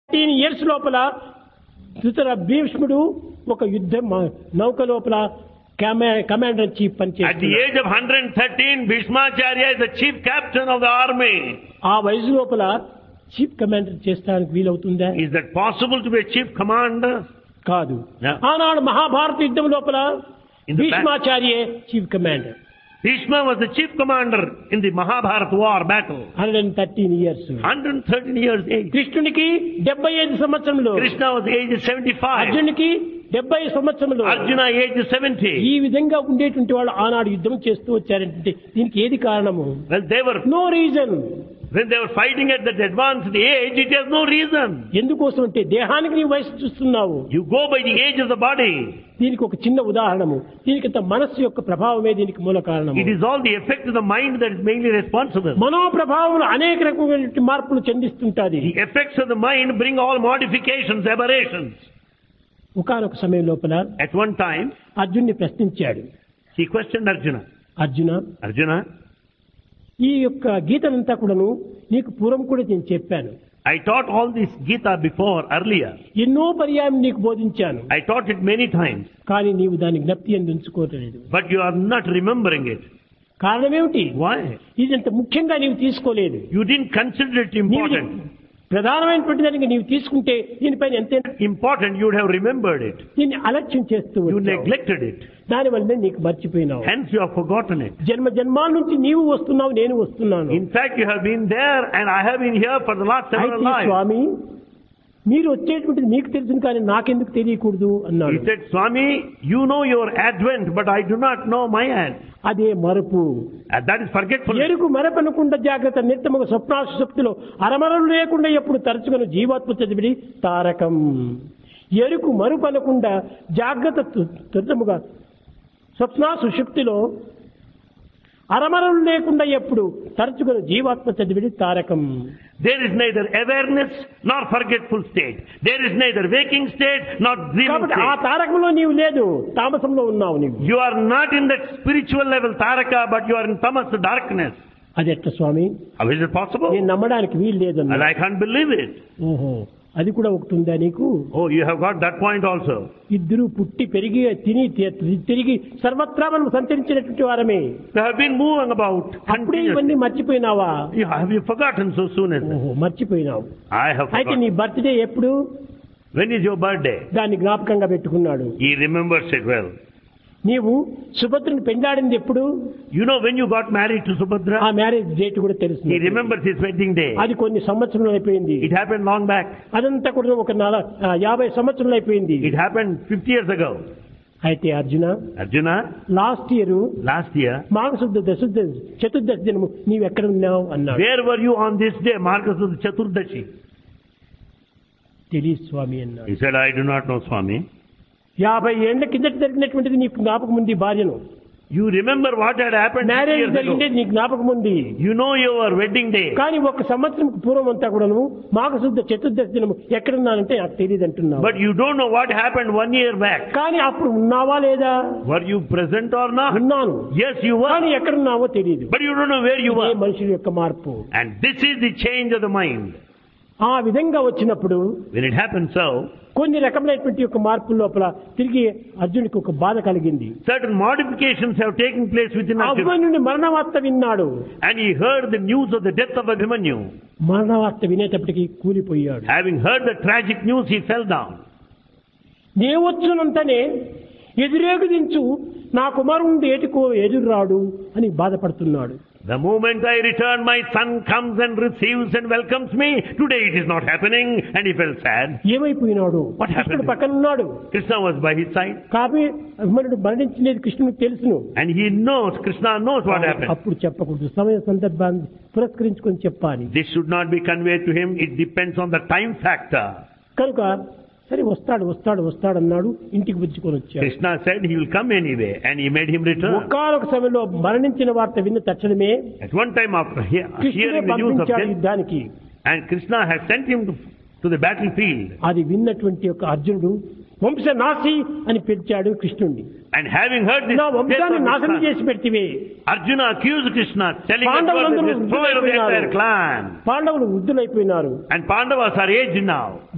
Fifteen years లోపల ధృతర భీష్ముడు ఒక యుద్ధం మ- నౌక లోపల కమా- commander in chief At the పనిచేస్తున్నాడు age of 113, Bhishmacharya is the chief captain of the army. ఆ వయసు లోపల చీఫ్ కమాండర్ చేస్తానికి వీలవుతుందా Is that possible to be a chief commander? కాదు Yeah. ఆనాడు మహాభారత యుద్ధం లోపల In the back- భీష్మాచార్యే chief commander Bhishma was the chief commander in the Mahabharata war battle. Hundred and thirteen years 113 years age. కృష్ణునికి డెబ్బై ఐదు సంవత్సరంలో Krishna was aged 75. అర్జునునికి డెబ్బై సంవత్సరంలో Arjuna aged 70. ఈ విధంగా ఉండేటువంటి వాళ్ళు ఆనాడు యుద్ధం చేస్తూ వచ్చారంటే దీనికి ఏది కారణము Well, they were, no reason when they were fighting at that advanced age, it has no reason. ఎందుకోసం అంటే దేహానికి నీ వయసు చూస్తున్నావు You go by the age of the body. దీనికి ఒక చిన్న ఉదాహరణము దీనికి ఇంత మనస్సు యొక్క ప్రభావమే దీనికి మూల కారణము It is all the effect of the mind that is mainly responsible. మనో ప్రభావం అనేక రకమైన మార్పులు చెందిస్తుంటాది The effects of the mind bring all modifications, aberrations. ఒకనొక సమయం లోపల At one time, అర్జున్ని ప్రశ్నించాడు he questioned Arjuna. Arjuna Arjuna, ఈ యొక్క గీతనంతా కూడాను నీకు పూర్వం కూడా నేను చెప్పాను I taught all this Gita before, earlier. ఎన్నో పర్యాయం నీకు బోధించాను I taught it many times, కానీ నీవు దాన్ని జ్ఞప్తి అని ఉంచుకోవట్లేదు but you are not remembering it. కారణమేమిటి Why? ఇది అంత ముఖ్యంగా నీవు తీసుకోలేదు You didn't consider it నీవు important. ప్రధానమైనటువంటి దానికి నీవు తీసుకుంటే దీనిపైన ఎంత Important, you would have remembered it. దీన్ని అలక్ష్యం చేస్తూ You వచ్చావు. neglected it. దాని వల్లనే నీకు మర్చిపోయినావు Hence, you have forgotten it. జన్మ జన్మాల నుంచి నీవు వస్తున్నావు నేను వస్తున్నాను In fact, you have been there, and I have been here for the last several అయితే lives. స్వామి మీరు వచ్చేటువంటిది మీకు తెలుసును కానీ నాకెందుకు తెలియకూడదు అన్నాడు He said, Swami, you know your advent, but I do not know my ad. అదే మరపు And that is forgetfulness. ఎరుకు మరపనకుండా జాగ్రత్త నిత్యముగా స్వప్నాశక్తిలో అరమరలు లేకుండా ఎప్పుడు తరచుగా జీవాత్మ చదివిడి తారకం ఎరుకు మరుపనకుండా జాగ్రత్త తు- త్వరితముగా స్వప్న సుషుప్తిలో అరమరలు లేకుండా ఎప్పుడు తరచుగా జీవాత్మ చదివిడి Tarakam There is neither awareness nor forgetful state. There is neither waking state nor dreaming కాబట్టి ఆ state. తారకంలో నీవు లేదు తామసంలో ఉన్నావు నీవు You are not in that spiritual level, Taraka, but you are in tamas, darkness. అది ఎట్ట స్వామి How is it possible? నేను నమ్మడానికి వీలు లేదు And I can't believe it. ఓహో అది కూడా ఒకటి ఉందా నీకు Oh, you have got that point also. ఇద్దరు పుట్టి పెరిగి తిని తి- తిరిగి సర్వత్రా మనం సంచరించినటువంటి వారమే You have been moving about అప్పుడే continuously. ఇవన్నీ మర్చిపోయినావా You, have you forgotten so soon as that? ఓహో మర్చిపోయినావు I have అయితే forgotten. నీ బర్త్డే ఎప్పుడు When is your birthday? దాన్ని జ్ఞాపకంగా పెట్టుకున్నాడు He remembers it well. నీవు సుభద్రని పెండాడింది ఎప్పుడు You know when you got married to ఆ Subhadra? మ్యారేజ్ డేట్ కూడా తెలుసు He remembers his wedding day. అది కొన్ని సంవత్సరాలు అయిపోయింది It happened long back. అదంతా కూడా ఒక నల- ఆ, యాభై సంవత్సరాలు అయిపోయింది It happened 50 years ago. అయితే Arjuna Arjuna, last year last year, మాఘశుద్ధ దశుద్ధ చతుర్దశి దినము నీవు ఎక్కడ ఉన్నావు అన్నాడు where were you on this day, Marcus of the Chaturdashi? తెలియదు స్వామి అన్నాడు He said, I do not know, Swami. యాభై ఏళ్ల కిందట జరిగినటువంటిది నీకు జ్ఞాపకం ఉంది ఈ భార్యను You remember what had happened 50 marriage years ago. జరిగిండేది నీకు జ్ఞాపకం ఉంది You know your wedding day. కానీ ఒక సంవత్సరం పూర్వం అంతా కూడాను మాఘశుద్ధ చతుర్దశి దినము ఎక్కడున్నానంటే నాకు తెలియదు అంటున్నావు But you don't know what happened one year back. కానీ అప్పుడు ఉన్నావా లేదా Were you present or not? ఉన్నాను Yes, you were. కానీ ఎక్కడున్నావో తెలియదు But you don't know where you ఇదే were. మనుషుల యొక్క మార్పు And this is the change of the mind. ఆ విధంగా వచ్చినప్పుడు When it happens so, కొన్ని రకమైనటువంటి యొక్క మార్పుల లోపల తిరిగి అర్జునుడికి ఒక బాధ కలిగింది certain modifications have taken place within Arjuna. అభిమన్యుని మరణ వార్త విన్నాడు And he heard the news of the death of Abhimanyu. మరణ వార్త వినేటప్పటికి కూలిపోయాడు Having heard the tragic news, he fell down. దేవచ్చునంతనే ఎదురేగు దించు నా కుమారుడు ఏటికో ఎదురురాడు అని బాధపడుతున్నాడు The moment I return, my son comes and receives and welcomes me. Today it is not happening, and he felt sad. ఏమైపోయినాడు What happened? కృష్ణుడు పక్కన ఉన్నాడు Krishna was by his side, కాబట్టి అభిమనుడు మరణించినది కృష్ణుడికి తెలుసును and he knows, Krishna knows what happened. అప్పుడు చెప్పకూడదు సమయ సందర్భాన్ని పురస్కరించుకొని చెప్పాలి This should not be conveyed to him. It depends on the time factor. కనుక సరే వస్తాడు వస్తాడు వస్తాడు అన్నాడు ఇంటికి పుచ్చుకొని వచ్చాడు Krishna said he will come anyway, and he made him return. ఒక్కనొక సమయంలో మరణించిన వార్త విన్న తక్షణమే At one time, after he- కృష్ణుడే hearing the news of పంపించాడు death, యుద్ధానికి and Krishna has sent him to, to the battlefield, అది విన్నటువంటి యొక్క అర్జునుడు వంశనాశి అని పిలిచాడు కృష్ణుడిని and having heard this, నా death వంశాన్ని of his నాశనం son, చేసి పెడితివే Arjuna accused Krishna, telling that you are the పాండవులందరూ destroyer of the entire వృద్ధులైపోయినారు. clan. పాండవులు వృద్ధులైపోయినారు And Pandavas are aged now.